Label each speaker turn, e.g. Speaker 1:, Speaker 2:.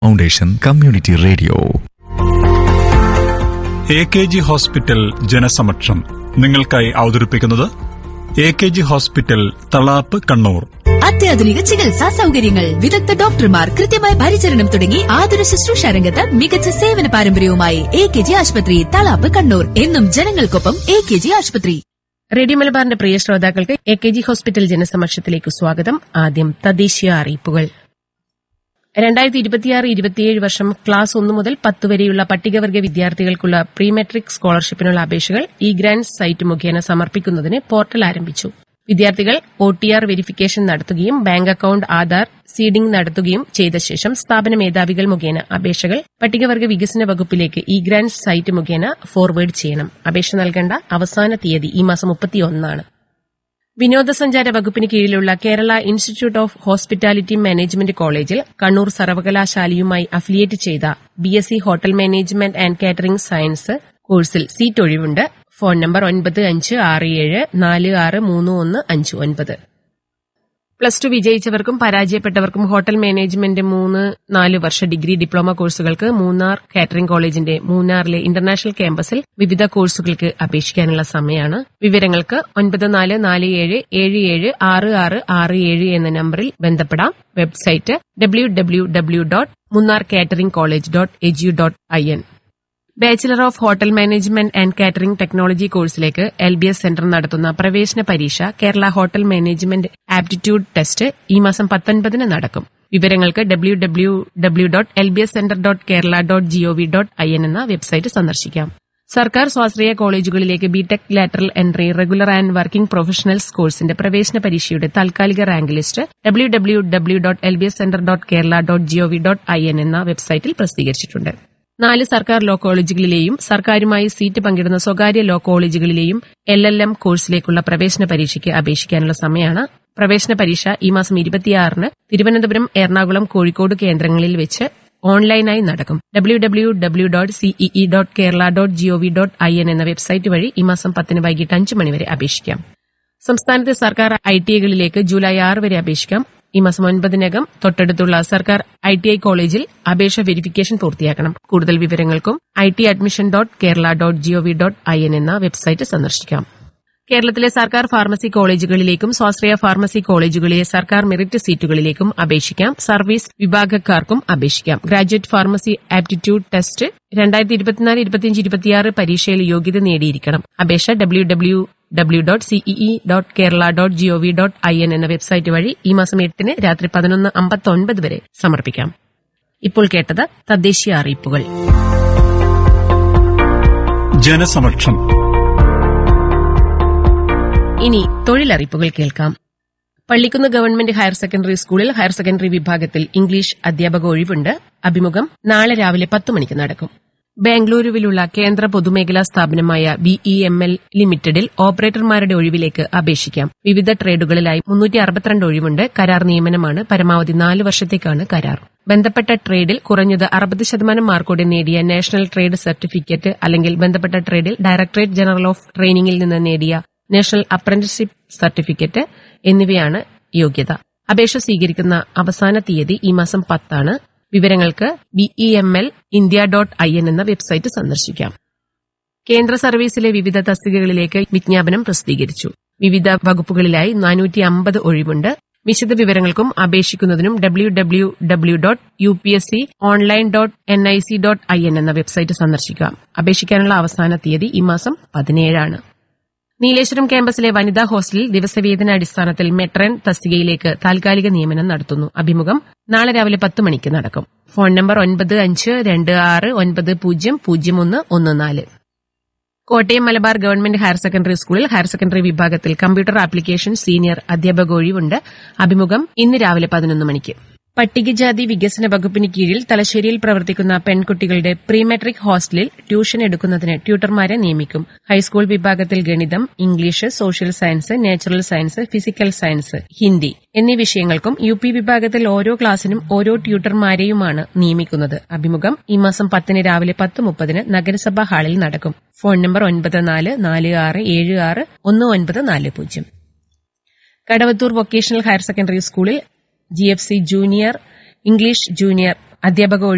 Speaker 1: foundation community radio
Speaker 2: A K G hospital ജനസമക്ഷം നിങ്ങൾക്കായി അവതരിപ്പിക്കുന്നത് A K G hospital Thalap Kannur
Speaker 3: അത്യാധുനിക ചികിത്സാ സൗകര്യങ്ങൾ വിദഗ്ധ ഡോക്ടർമാർ കൃത്യമായ പരിചരണം തുടങ്ങി ആതുര ശുശ്രൂഷ രംഗത്ത് മികച്ച സേവന പാരമ്പര്യവുമായി എ കെ ജി ആശുപത്രി തളാപ്പ് കണ്ണൂർ എന്നും ജനങ്ങൾക്കൊപ്പം എ കെ ജി ആശുപത്രി
Speaker 4: റേഡിയോ മലബാറിന്റെ പ്രിയ ശ്രോതാക്കൾക്ക് എ കെ ജി ഹോസ്പിറ്റൽ ജനസമക്ഷത്തിലേക്ക് സ്വാഗതം ആദ്യം തദ്ദേശീയ അറിയിപ്പുകൾ രണ്ടായിരത്തി ഇരുപത്തിയാറ് ഇരുപത്തിയേഴ് വർഷം ക്ലാസ് ഒന്ന് മുതൽ പത്ത് വരെയുള്ള പട്ടികവർഗ വിദ്യാർത്ഥികൾക്കുള്ള പ്രീ മെട്രിക് സ്കോളർഷിപ്പിനുള്ള അപേക്ഷകൾ ഇ ഗ്രാൻഡ് സൈറ്റ് മുഖേന സമർപ്പിക്കുന്നതിന് പോർട്ടൽ ആരംഭിച്ചു വിദ്യാർത്ഥികൾ ഒ ടി ആർ വെരിഫിക്കേഷൻ നടത്തുകയും ബാങ്ക് അക്കൌണ്ട് ആധാർ സീഡിംഗ് നടത്തുകയും ചെയ്ത ശേഷം സ്ഥാപന മേധാവികൾ മുഖേന അപേക്ഷകൾ പട്ടികവർഗ വികസന വകുപ്പിലേക്ക് ഇ ഗ്രാൻഡ് സൈറ്റ് മുഖേന ഫോർവേഡ് ചെയ്യണം അപേക്ഷ നൽകേണ്ട അവസാന തീയതി ഈ മാസം മുപ്പത്തിയൊന്നാണ് വിനോദസഞ്ചാര വകുപ്പിന് കീഴിലുള്ള Kerala institute of hospitality management കോളേജിൽ കണ്ണൂർ സർവകലാശാലയുമായി അഫിലിയേറ്റ് ചെയ്ത B S C hotel management and catering science കോഴ്സിൽ സീറ്റ് ഒഴിവുണ്ട് ഫോൺ നമ്പർ ഒൻപത് അഞ്ച് ആറ് ഏഴ് നാല് ആറ് മൂന്ന് ഒന്ന് അഞ്ച് ഒൻപത് പ്ലസ് ടു വിജയിച്ചവർക്കും പരാജയപ്പെട്ടവർക്കും ഹോട്ടൽ മാനേജ്മെന്റ് മൂന്ന് നാല് വർഷ ഡിഗ്രി ഡിപ്ലോമ കോഴ്സുകൾക്ക് മൂന്നാർ കാറ്ററിംഗ് കോളേജിന്റെ മൂന്നാറിലെ ഇന്റർനാഷണൽ ക്യാമ്പസിൽ വിവിധ കോഴ്സുകൾക്ക് അപേക്ഷിക്കാനുള്ള സമയമാണ് വിവരങ്ങൾക്ക് ഒൻപത് നാല് നാല് ഏഴ് ഏഴ് ഏഴ് ആറ് ആറ് ആറ് ഏഴ് എന്ന നമ്പറിൽ ബന്ധപ്പെടാം website W W W dot Munnar catering college dot edu dot I N bachelor of hotel management and catering technology കോഴ്സിലേക്ക് എൽ ബി എസ് സെന്റർ നടത്തുന്ന പ്രവേശന പരീക്ഷ Kerala hotel management aptitude test ഈ മാസം പത്തൊൻപതിന് നടക്കും വിവരങ്ങൾക്ക് W W W dot L B S centre dot Kerala dot GOV dot I N എന്ന വെബ്സൈറ്റ് സന്ദർശിക്കാം സർക്കാർ സ്വാശ്രയ കോളേജുകളിലേക്ക് B Tech lateral entry regular and working professionals കോഴ്സിന്റെ പ്രവേശന പരീക്ഷയുടെ താൽക്കാലിക rank list W W W dot L B S centre dot Kerala dot GOV dot I N എന്ന വെബ്സൈറ്റിൽ പ്രസിദ്ധീകരിച്ചിട്ടുണ്ട് നാല് സർക്കാർ ലോ കോളേജുകളിലെയും സർക്കാരുമായി സീറ്റ് പങ്കിടുന്ന സ്വകാര്യ ലോ കോളേജുകളിലെയും എൽ എൽ എം കോഴ്സിലേക്കുള്ള പ്രവേശന പരീക്ഷയ്ക്ക് അപേക്ഷിക്കാനുള്ള സമയമാണ് പ്രവേശന പരീക്ഷ ഈ മാസം ഇരുപത്തിയാറിന് തിരുവനന്തപുരം എറണാകുളം കോഴിക്കോട് കേന്ദ്രങ്ങളിൽ വെച്ച് ഓൺലൈനായി നടക്കും W W W dot CEE dot Kerala dot GOV dot I N എന്ന വെബ്സൈറ്റ് വഴി ഈ മാസം പത്തിന് വൈകിട്ട് അഞ്ച് മണിവരെ അപേക്ഷിക്കാം സംസ്ഥാനത്തെ സർക്കാർ ഐ ടി ഐകളിലേക്ക് ജൂലൈ ആറ് വരെ അപേക്ഷിക്കാം ഈ മാസം ഒൻപതിനകം തൊട്ടടുത്തുള്ള സർക്കാർ ഐ ടി ഐ കോളേജിൽ അപേക്ഷ വെരിഫിക്കേഷൻ പൂർത്തിയാക്കണം കൂടുതൽ വിവരങ്ങൾക്കും I T admission dot Kerala dot GOV dot I N എന്ന വെബ്സൈറ്റ് സന്ദർശിക്കാം കേരളത്തിലെ സർക്കാർ ഫാർമസി കോളേജുകളിലേക്കും സ്വാശ്രയ ഫാർമസി കോളേജുകളിലെ സർക്കാർ മെറിറ്റ് സീറ്റുകളിലേക്കും അപേക്ഷിക്കാം സർവീസ് വിഭാഗക്കാർക്കും അപേക്ഷിക്കാം ഗ്രാജുവേറ്റ് ഫാർമസി ആപ്റ്റിറ്റ്യൂഡ് ടെസ്റ്റ് രണ്ടായിരത്തി ഇരുപത്തിനാല് ഇരുപത്തിയഞ്ച് ഇരുപത്തിയാറ് പരീക്ഷയിൽ യോഗ്യത നേടിയിരിക്കണം അപേക്ഷ W W W dot CEE dot Kerala dot GOV dot I N എന്ന വെബ്സൈറ്റ് വഴി ഈ മാസം എട്ടിന് രാത്രി പതിനൊന്ന് അമ്പത്തൊൻപത് വരെ സമർപ്പിക്കാം ഇപ്പോൾ കേട്ടത് തദ്ദേശീയ അറിയിപ്പുകൾ
Speaker 2: ജനസമക്ഷം
Speaker 4: ഇനി തൊഴിലറിയിപ്പുകൾ കേൾക്കാം പള്ളിക്കുന്ന് ഗവൺമെന്റ് ഹയർ സെക്കൻഡറി സ്കൂളിൽ ഹയർ സെക്കൻഡറി വിഭാഗത്തിൽ ഇംഗ്ലീഷ് അധ്യാപക ഒഴിവുണ്ട് അഭിമുഖം നാളെ രാവിലെ പത്ത് മണിക്ക് നടക്കും ബാംഗ്ലൂരുവിലുള്ള കേന്ദ്ര പൊതുമേഖലാ സ്ഥാപനമായ ബിഇ എം എൽ ലിമിറ്റഡിൽ ഓപ്പറേറ്റർമാരുടെ ഒഴിവിലേക്ക് അപേക്ഷിക്കാം വിവിധ ട്രേഡുകളിലായി മുന്നൂറ്റി അറുപത്തിരണ്ട് ഒഴിവുണ്ട് കരാർ നിയമനമാണ് പരമാവധി നാല് വർഷത്തേക്കാണ് കരാർ ബന്ധപ്പെട്ട ട്രേഡിൽ കുറഞ്ഞത് അറുപത് ശതമാനം മാർക്കോടെ നേടിയ നാഷണൽ ട്രേഡ് സർട്ടിഫിക്കറ്റ് അല്ലെങ്കിൽ ബന്ധപ്പെട്ട ട്രേഡിൽ ഡയറക്ടറേറ്റ് ജനറൽ ഓഫ് ട്രെയിനിംഗിൽ നിന്ന് നേടിയ നാഷണൽ അപ്രന്റീസ്ഷിപ്പ് സർട്ടിഫിക്കറ്റ് എന്നിവയാണ് യോഗ്യത അപേക്ഷ സ്വീകരിക്കുന്ന അവസാന തീയതി ഈ മാസം പത്താണ് വിവരങ്ങൾക്ക് B E M L India dot I N എന്ന വെബ്സൈറ്റ് സന്ദർശിക്കാം കേന്ദ്ര സർവീസിലെ വിവിധ തസ്തികകളിലേക്ക് വിജ്ഞാപനം പ്രസിദ്ധീകരിച്ചു വിവിധ വകുപ്പുകളിലായി നാനൂറ്റി അമ്പത് ഒഴിവുണ്ട് വിശദ വിവരങ്ങൾക്കും അപേക്ഷിക്കുന്നതിനും W W W dot U P S C online dot N I C dot I N എന്ന വെബ്സൈറ്റ് സന്ദർശിക്കാം അപേക്ഷിക്കാനുള്ള അവസാന തീയതി ഈ മാസം പതിനേഴാണ് നീലേശ്വരം ക്യാമ്പസിലെ വനിതാ ഹോസ്റ്റലിൽ ദിവസവേതന അടിസ്ഥാനത്തിൽ മെട്രൻ തസ്തികയിലേക്ക് താൽക്കാലിക നിയമനം നടത്തുന്നു അഭിമുഖം നാളെ രാവിലെ പത്ത് മണിക്ക് നടക്കും ഫോൺ നമ്പർ ഒൻപത് അഞ്ച് രണ്ട് ആറ് ഒൻപത് പൂജ്യം പൂജ്യം ഒന്ന് ഒന്ന് നാല് Kottayam Malabar government higher secondary സ്കൂളിൽ ഹയർ സെക്കൻഡറി വിഭാഗത്തിൽ കമ്പ്യൂട്ടർ ആപ്ലിക്കേഷൻ സീനിയർ അധ്യാപക ഒഴിവുണ്ട് അഭിമുഖം ഇന്ന് രാവിലെ പതിനൊന്ന് മണിക്ക് പട്ടികജാതി വികസന വകുപ്പിന് കീഴിൽ തലശ്ശേരിയിൽ പ്രവർത്തിക്കുന്ന പെൺകുട്ടികളുടെ പ്രീ മെട്രിക് ഹോസ്റ്റലിൽ ട്യൂഷൻ എടുക്കുന്നതിന് ട്യൂട്ടർമാരെ നിയമിക്കും ഹൈസ്കൂൾ വിഭാഗത്തിൽ ഗണിതം English social science natural science physical science Hindi എന്നീ വിഷയങ്ങൾക്കും യു പി വിഭാഗത്തിൽ ഓരോ ക്ലാസ്സിനും ഓരോ ട്യൂട്ടർമാരെയുമാണ് നിയമിക്കുന്നത് അഭിമുഖം ഈ മാസം പത്തിന് രാവിലെ പത്ത് മുപ്പതിന് നഗരസഭാ ഹാളിൽ നടക്കും ഫോൺ നമ്പർ ഒൻപത് നാല് നാല് ആറ് ഏഴ് ആറ് ഒന്ന് ഒൻപത് നാല് പൂജ്യം കടവത്തൂർ വൊക്കേഷണൽ ഹയർ സെക്കൻഡറി സ്കൂളിൽ G F C junior English junior അധ്യാപക